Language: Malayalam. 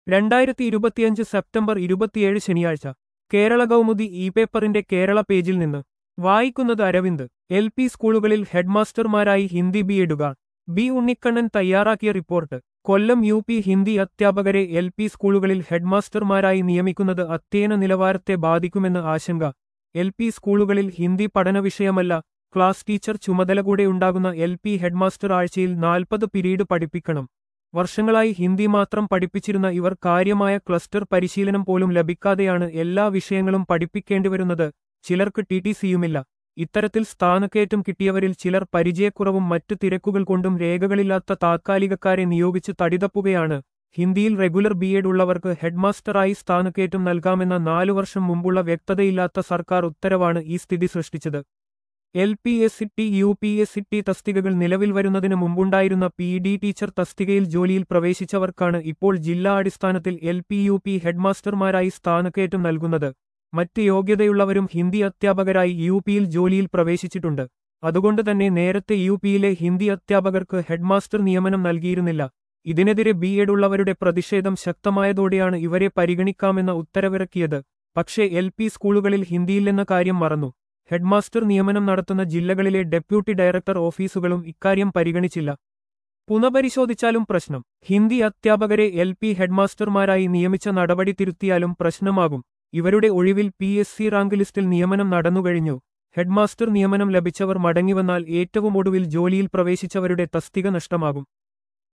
രണ്ടായിരത്തി ഇരുപത്തിയഞ്ച് സെപ്റ്റംബർ ഇരുപത്തിയേഴ് ശനിയാഴ്ച കേരള കൗമുദി ഇ പേപ്പറിന്റെ കേരള പേജിൽ നിന്ന് വായിക്കുന്നത് അരവിന്ദ് എൽ പി സ്കൂളുകളിൽ ഹെഡ്മാസ്റ്റർമാരായി ഹിന്ദി ബി എഡുകാർ ബി ഉണ്ണിക്കണ്ണൻ തയ്യാറാക്കിയ report Kollam U P Hindi അധ്യാപകരെ എൽ പി സ്കൂളുകളിൽ ഹെഡ്മാസ്റ്റർമാരായി നിയമിക്കുന്നത് അധ്യയന നിലവാരത്തെ ബാധിക്കുമെന്ന് ആശങ്ക എൽ പി സ്കൂളുകളിൽ ഹിന്ദി പഠന വിഷയമല്ല ക്ലാസ് ടീച്ചർ ചുമതല കൂടെ ഉണ്ടാകുന്ന എൽ പി ഹെഡ്മാസ്റ്റർ ആഴ്ചയിൽ നാൽപ്പത് പിരീഡ് പഠിപ്പിക്കണം വർഷങ്ങളായി ഹിന്ദി മാത്രം പഠിപ്പിച്ചിരുന്ന ഇവർ കാര്യമായ ക്ലസ്റ്റർ പരിശീലനം പോലും ലഭിക്കാതെയാണ് എല്ലാ വിഷയങ്ങളും പഠിപ്പിക്കേണ്ടിവരുന്നത് ചിലർക്ക് ടി ടി സിയുമില്ല ഇത്തരത്തിൽ സ്ഥാനക്കയറ്റം കിട്ടിയവരിൽ ചിലർ പരിചയക്കുറവും മറ്റു തിരക്കുകൾ കൊണ്ടും രേഖകളില്ലാത്ത താത്കാലികക്കാരെ നിയോഗിച്ച് തടിതപ്പുകയാണ് ഹിന്ദിയിൽ റെഗുലർ ബി എഡ് ഉള്ളവർക്ക് ഹെഡ്മാസ്റ്ററായി സ്ഥാനക്കയറ്റം നൽകാമെന്ന നാലു വർഷം മുമ്പുള്ള വ്യക്തതയില്ലാത്ത സർക്കാർ ഉത്തരവാണ് ഈ സ്ഥിതി സൃഷ്ടിച്ചത് എൽ പി എസ് സിറ്റി യു പി എസ് സിറ്റി തസ്തികകൾ നിലവിൽ വരുന്നതിന് മുമ്പുണ്ടായിരുന്ന പി ഡി ടീച്ചർ തസ്തികയിൽ ജോലിയിൽ പ്രവേശിച്ചവർക്കാണ് ഇപ്പോൾ ജില്ലാ അടിസ്ഥാനത്തിൽ എൽ പി യു പി ഹെഡ്മാസ്റ്റർമാരായി സ്ഥാനക്കയറ്റം നൽകുന്നത് മറ്റ് യോഗ്യതയുള്ളവരും ഹിന്ദി അധ്യാപകരായി യു പിയിൽ ജോലിയിൽ പ്രവേശിച്ചിട്ടുണ്ട് അതുകൊണ്ട് തന്നെ നേരത്തെ യു പിയിലെ ഹിന്ദി അധ്യാപകർക്ക് ഹെഡ്മാസ്റ്റർ നിയമനം നൽകിയിരുന്നില്ല ഇതിനെതിരെ ബി എഡ് ഉള്ളവരുടെ പ്രതിഷേധം ശക്തമായതോടെയാണ് ഇവരെ പരിഗണിക്കാമെന്ന ഉത്തരവിറക്കിയത് പക്ഷേ എൽ പി സ്കൂളുകളിൽ ഹിന്ദിയില്ലെന്ന കാര്യം മറന്നു ഹെഡ്മാസ്റ്റർ നിയമനം നടത്തുന്ന ജില്ലകളിലെ ഡെപ്യൂട്ടി ഡയറക്ടർ ഓഫീസുകളും ഇക്കാര്യം പരിഗണിച്ചില്ല പുനഃപരിശോധിച്ചാലും പ്രശ്നം ഹിന്ദി അധ്യാപകരെ എൽ പി ഹെഡ്മാസ്റ്റർമാരായി നിയമിച്ച നടപടി തിരുത്തിയാലും പ്രശ്നമാകും ഇവരുടെ ഒഴിവിൽ പി എസ് സി റാങ്ക് ലിസ്റ്റിൽ നിയമനം നടന്നുകഴിഞ്ഞു ഹെഡ്മാസ്റ്റർ നിയമനം ലഭിച്ചവർ മടങ്ങിവന്നാൽ ഏറ്റവും ഒടുവിൽ ജോലിയിൽ പ്രവേശിച്ചവരുടെ തസ്തിക നഷ്ടമാകും